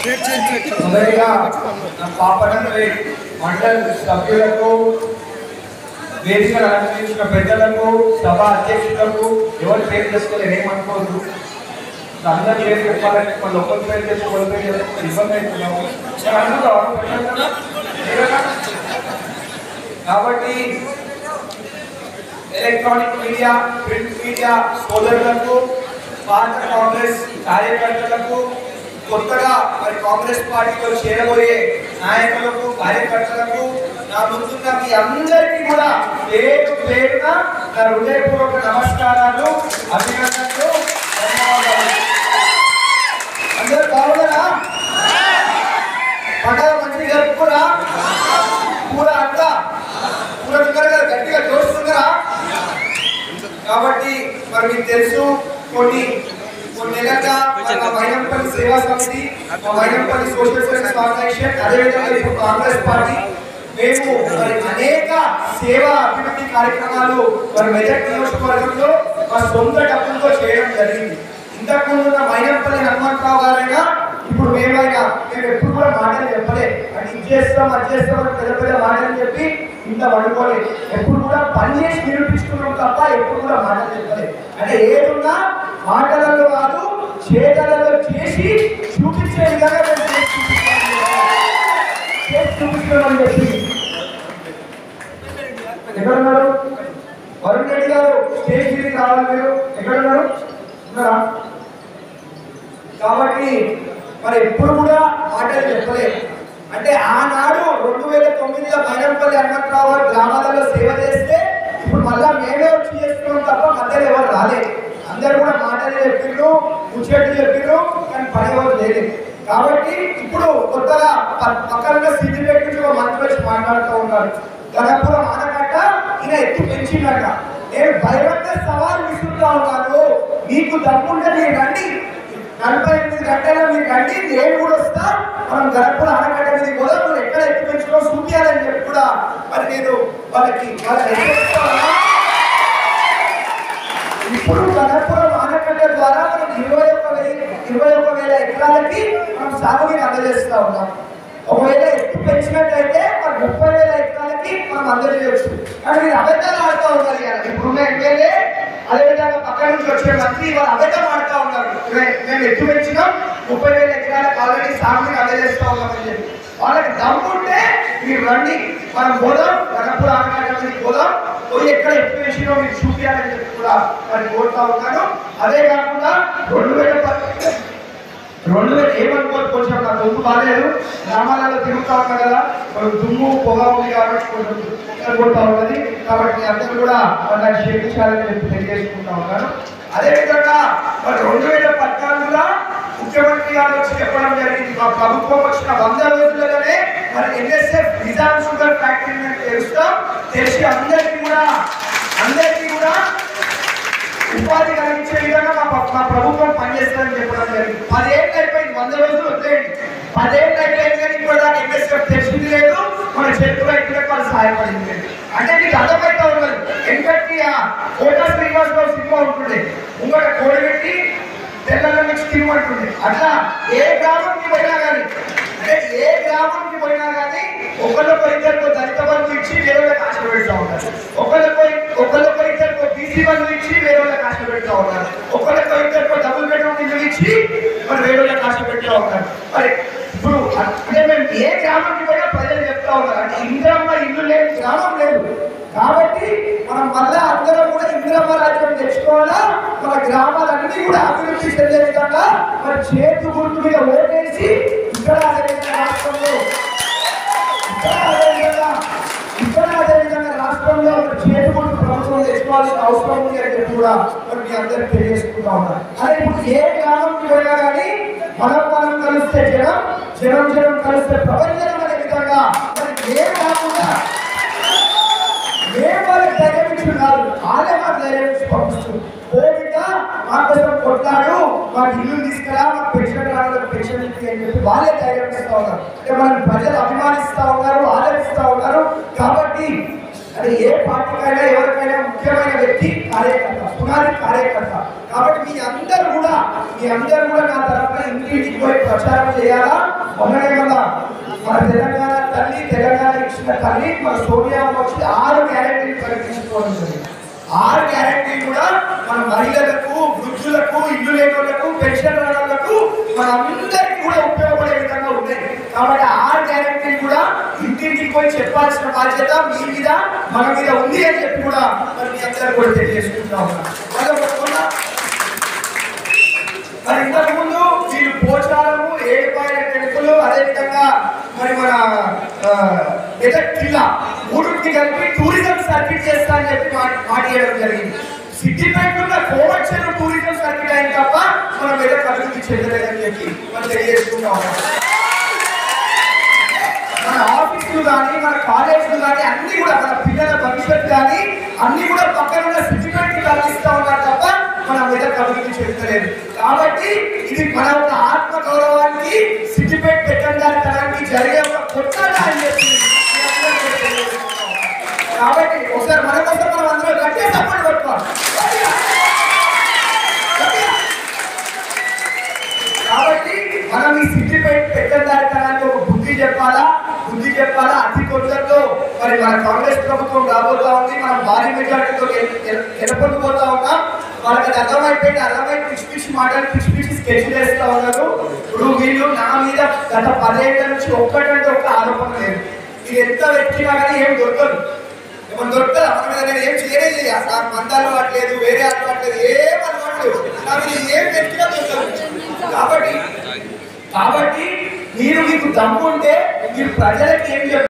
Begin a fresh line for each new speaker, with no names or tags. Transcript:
మొదటిగా నా పాపనపై మండల సభ్యులకు వేదిక అలంకరించిన పెద్దలకు సభ అధ్యక్షులకు ఎవరు పేరు చేసుకోలేదు ఏమనుకోవద్దు అందరి పేరు చెప్పాలని మన ఒక్కరి పేరు చేసి ఒకరి పేరు చేసుకుంటే ఇబ్బంది అవుతున్నాము మరి అందరూ ఎవరు పెట్టారు కదా? లేదన్నా? కాబట్టి ఎలక్ట్రానిక్ మీడియా ప్రింట్ మీడియా సోదరులకు పాత కాంగ్రెస్ కార్యకర్తలకు కొత్తగా మరి కాంగ్రెస్ పార్టీలో చేరబోయే నాయకులకు కార్యకర్తలకు నా ముందున్న మీ అందరికీ కూడా పేరు పేరున నా హృదయపూర్వక నమస్కారాలు అభినందనలు ధన్యవాదాలు అందరూ బాగున్నారా పండగ మంచిగా జరుపుకురా పూర అంట పూర తిన్నారు కదా గట్టిగా జోస్తున్నారా కాబట్టి మరి మీకు తెలుసు కొన్ని కొన్ని నెలలుగా మన మైనంపల్లి సేవా సమితి మా మైనంపల్లి సోషల్ సర్వీస్ ఫౌండేషన్ అదేవిధంగా ఇప్పుడు కాంగ్రెస్ పార్టీ మేము మరి అనేక సేవా అభివృద్ధి కార్యక్రమాలు మరి మెదక్ నియోజకవర్గంలో మా సొంత డబ్బులతో చేయడం జరిగింది ఇంతకు ముందు ఉన్న మైనంపల్లి హనుమంతరావు గారైనా ఇప్పుడు మేమైనా మేము ఎప్పుడు కూడా మాటలు చెప్పలే అంటే ఇది చేస్తాం అది చేస్తాం అని పెద్ద పెద్ద మాటలు చెప్పి ఇంత పడుకోలేదు ఎప్పుడు కూడా పని చేసి నిరూపించుకున్నాం తప్ప ఎప్పుడు కూడా మాటలు చెప్పలేదు అంటే ఏదున్నా మాటలలో కాదు చేతలలో చేసి చూపించే విధంగా మేము చేసి చూపిస్తాం. చేసి చూపించమని చెప్పి ఎక్కడున్నారు వరుణ్ రెడ్డి గారు స్టేజ్ మీదకి రావాలి మీరు ఎక్కడున్నారు ఉన్నారా కాబట్టి మరి ఎప్పుడు కూడా మాటలు చెప్పలేదు అంటే ఆనాడు రెండు వేల తొమ్మిదిలో మైనంపల్లి హనుమంతరావు గారు గ్రామాలలో సేవ చేస్తే ఇప్పుడు మళ్ళా మేమే వచ్చి చేస్తున్నాం తప్ప మధ్యలో ఎవరు రాలేదు అందరూ కూడా మాటలు చెప్పిర్రు ముచ్చట్లు చెప్పిర్రు కానీ పని ఎవరు లేదు కాబట్టి ఇప్పుడు కొత్తగా ప- పక్కన స్థితి పెట్టి ఒక మంత్రి వచ్చి మాట్లాడుతూ ఉన్నారు గణపురం ఆనకట్ట ఈయన ఎత్తు పెంచిందట నేను భయపడ్డ సవాల్ విసురుతా ఉన్నాను మీకు దమ్ముంటే మీరు రండి నలభై ఎనిమిది గంటల్లో మీరు రండి నేను కూడా వస్తా మనం గణపురం ఆనకట్ట మీద కూడా నువ్వు ఎక్కడ ఎత్తు పెంచుకో చూపించాలని చెప్పి కూడా మరి నేను వాళ్ళకి వాళ్ళకి హెచ్చరిస్తా ఉన్నా. ఇప్పుడు గణపురం ఆనకట్ట ద్వారా మనం ఇరవై ఒక్క వెయ్యి ఇరవై ఒక్క వేల ఎకరాలకి మనం సాగునీరు అందజేస్తా ఉన్నాం ఒకవేళ ఎత్తు పెంచినట్టయితే మరి ముప్పై వేల ఎకరాలకి మనం అందజేయవచ్చు కానీ మీరు అబద్ధాలు ఆడుతూ ఉన్నారు ఇవాళ. ఇప్పుడున్న ఎమ్మెల్యే అదేవిధంగా పక్క నుంచి వచ్చే మంత్రి వాళ్ళు అబద్ధం ఆడుతూ ఉన్నారు మే- మేము ఎత్తు పెంచినాం ముప్పై వేల ఎకరాలకు ఆల్రెడీ సాగునీరు అందజేస్తా ఉన్నామని చెప్పి వాళ్ళకి దమ్ముంటే మీరు రండి మనం పోదాం గణపురం ఆనకట్ట మీదకి పోదాం పోయి ఎక్కడ ఎక్కువ విషయంలో మీరు చూపించాలని చెప్పి కూడా మరి కోరుతా ఉన్నాను అదే కాకుండా రెండు వేల ప- రెండు వేల ఏమనుకోవచ్చు కొంచెం నా దుమ్ము బాగాలేదు గ్రామాలలో తిరుగుతా ఉన్నా కదా కొంచెం దుమ్ము పొగ ఉంది కాబట్టి కొంచెం ఇక్కడ కొడతా ఉన్నది కాబట్టి అందరూ కూడా మరి నాకు క్షమించాలని చెప్పి తెలియజేసుకుంటా ఉన్నాను అదేవిధంగా మరి రెండు వేల పద్నాలుగులో ముఖ్యమంత్రి గారు వచ్చి చెప్పడం జరిగింది మా ప్రభుత్వం వచ్చిన వంద రోజులలోనే మరి ఎన్ఎస్ఎఫ్ నిజాం షుగర్ ఫ్యాక్టరీ మేము తెలుస్తాం తెలిసి అందరికీ కూడా అందరికీ కూడా ఉపాధి కలిగించే విధంగా మా ప- మా ప్రభుత్వం పనిచేస్తుందని చెప్పడం జరిగింది పదేళ్ళు అయిపోయింది వంద రోజులు వదిలేయండి పదేళ్ళు అయిపోయింది కానీ ఇప్పుడు దాకా ఎంఎస్ఎఫ్ తెలిసింది లేదు మన చెట్టు రైతులకు వాళ్ళు సహాయపడింది లేదు అంటే మీకు అర్థమైతే ఉన్నది ఎందుకంటే ఆ కోటా శ్రీనివాస్ గారు సినిమా ఉంటుండే ముంగట కోడి పెట్టి తెల్లలో మిక్స్ తినమంటుండే అట్లా ఏ గ్రామంకి పోయినా కానీ అంటే ఏ గ్రామంకి పోయినా కానీ ఒకళ్ళొక ఇద్దరు దళిత బంధు ఇచ్చి వేరే వాళ్ళకి ఆశ పెడతా ఉంటారు ఒకళ్ళొక ఒకళ్ళొక ఇద్దరు బీసీ బంధు ఇచ్చి వేరే వాళ్ళకి ఆశ పెడతా ఉన్నారు ఒకళ్ళొక ఇద్దరు డబుల్ బెడ్రూమ్ ఇల్లు ఇచ్చి మరి వేరే వాళ్ళకి ఆశ పెడతా ఉన్నారు మరి ఇప్పుడు అంటే మేము ఏ గ్రామంకి పోయినా ప్రజలు చెప్తా ఉన్నారు అంటే ఇంద్రమ్మ ఇల్లు లేని గ్రామం లేదు కాబట్టి మనం మళ్ళా అందరం కూడా ఇంద్రమ్మ రాజ్యం తెచ్చుకోవాలా మన గ్రామాలన్నీ కూడా అభివృద్ధి చెందే విధంగా మరి చేతు గుర్తు మీద ఓటేసి ఇక్కడ అదేవిధంగా రాష్ట్రంలో ఇక్కడ అదేవిధంగా ఇక్కడ అదేవిధంగా రాష్ట్రంలో మరి చేతు గుర్తు ప్రభుత్వం తెచ్చుకోవాల్సిన అవసరం ఉంది అని చెప్పి కూడా మరి మీ అందరికి తెలియజేసుకుంటా ఉన్నారు అదే ఇప్పుడు ఏ గ్రామంకి పోయినా కానీ మనం మనం కలిస్తే జనం జనం జనం కలిస్తే ప్రపంచం అనే విధంగా మరి ఏ కాకుండా మేము వాళ్ళకి ధైర్యం ఇచ్చి కాదు వాళ్ళే మాకు ధైర్యం ఇచ్చి పంపిస్తుంది కోవిడ్ మా కోసం కొట్టాడు మాకు ఇల్లు తీసుకురా మాకు పెన్షన్ రావడం పెన్షన్ ఇప్పి అని చెప్పి వాళ్ళే ధైర్యం ఇస్తా ఉన్నారు అంటే మనం ప్రజలు అభిమానిస్తా ఉన్నారు ఆదరిస్తా ఉన్నారు కాబట్టి అది ఏ పార్టీకైనా ఎవరికైనా ముఖ్యమైన వ్యక్తి కార్యకర్త పునాది కార్యకర్త కాబట్టి మీ అందరూ కూడా మీ అందరూ కూడా నా తరఫున ఇంటింటికి పోయి ప్రచారం చేయాలా మొన్ననే మన మన తెలంగాణ తల్లి తెలంగాణ ఇచ్చిన తల్లి మన సోనియా వచ్చి ఆరు గ్యారెంటీలు ప్రకటించుకోవడం జరిగింది ఆరు గ్యారెంటీలు కూడా మన మహిళలకు వృద్ధులకు ఇల్లు లేని వాళ్ళకు పెన్షన్ వాళ్ళకు మన అందరికీ కూడా ఉపయోగపడే విధంగా ఉన్నాయి కాబట్టి ఆ ఆరు గ్యారెంటీలు కూడా ఇంటింటికి పోయి చెప్పాల్సిన బాధ్యత మీ మీద మన మీద ఉంది అని చెప్పి కూడా మరి మీ అందరూ కూడా తెలియజేసుకుంటా ఉన్నాను మరి ఒక కొన్న- మరి ఇంతకు ముందు వీళ్ళు పోచారము ఏడుపాయల టెంపుల్ అదేవిధంగా మరి మన ఆ, మెదక్ జిల్లా మూడుకి కలిపి టూరిజం సర్కిట్ చేస్తా అని చెప్పి మాట- మాట ఇవ్వడం జరిగింది సిద్దిపేట ఉన్న కోవచ్చలు టూరిజం సర్కిట్ అయిన తప్ప మన మెదక్ అభివృద్ధి చెందలేదని చెప్పి మనం తెలియజేసుకుంటా ఉన్నాం మన ఆఫీసులు కానీ మన కాలేజీలు కానీ అన్ని కూడా మన పిల్లల భవిష్యత్తు కానీ అన్ని కూడా పక్కన ఉన్న సిద్దిపేటకి తరలిస్తా ఉన్నారు తప్ప మన మెదక్ అభివృద్ధి చెందలేదు కాబట్టి ఇది మన ఒక ఆత్మ గౌరవానికి సిద్దిపేట పెట్టడానికి జరిగే ఒక కొట్లాట అని చెప్పి మీ అందరికీ తెలియజేస్తున్నాం. కాబట్టి ఒకసారి మన కోసం మనం అందరూ గట్టిగా సపోర్ట్ కొట్టుకోవాలి గట్టిగా. గట్టిగా. కాబట్టి మనం ఈ సిద్దిపేట పెట్టడానికి ఒక బుద్ధి చెప్పాలా బుద్ధి చెప్పాలా అతి కొద్దితో మరి మన కాంగ్రెస్ ప్రభుత్వం రాబోతా ఉంది మనం భారీ మెజార్టీతో గెలపడిపోతా ఉన్నాం వాళ్ళకి అది అర్థమైపోయింది అర్థమై పిచ్చి పిచ్చి మాటలు పిచ్చి పిచ్చి స్కెచ్ చేస్తా ఉన్నారు ఇప్పుడు వీళ్ళు నా మీద గత పదేళ్ల నుంచి ఒక్కటంటే ఒక్క ఆరోపణ లేదు ఇది ఎంత వెతికినా కానీ ఏం దొరకదు మనం దొరకదా మన మీద నేను ఏం చేయనే చేయ నాకు మందాలు అట్లేదు వేరే అలవాట్లేదు ఏం అలవాట్లేదు నాకు ఇది ఏం వెతికినా దొరకదు కాబట్టి కాబట్టి మీరు మీకు దమ్ము ఉంటే మీరు ప్రజలకి ఏం చెప్తారు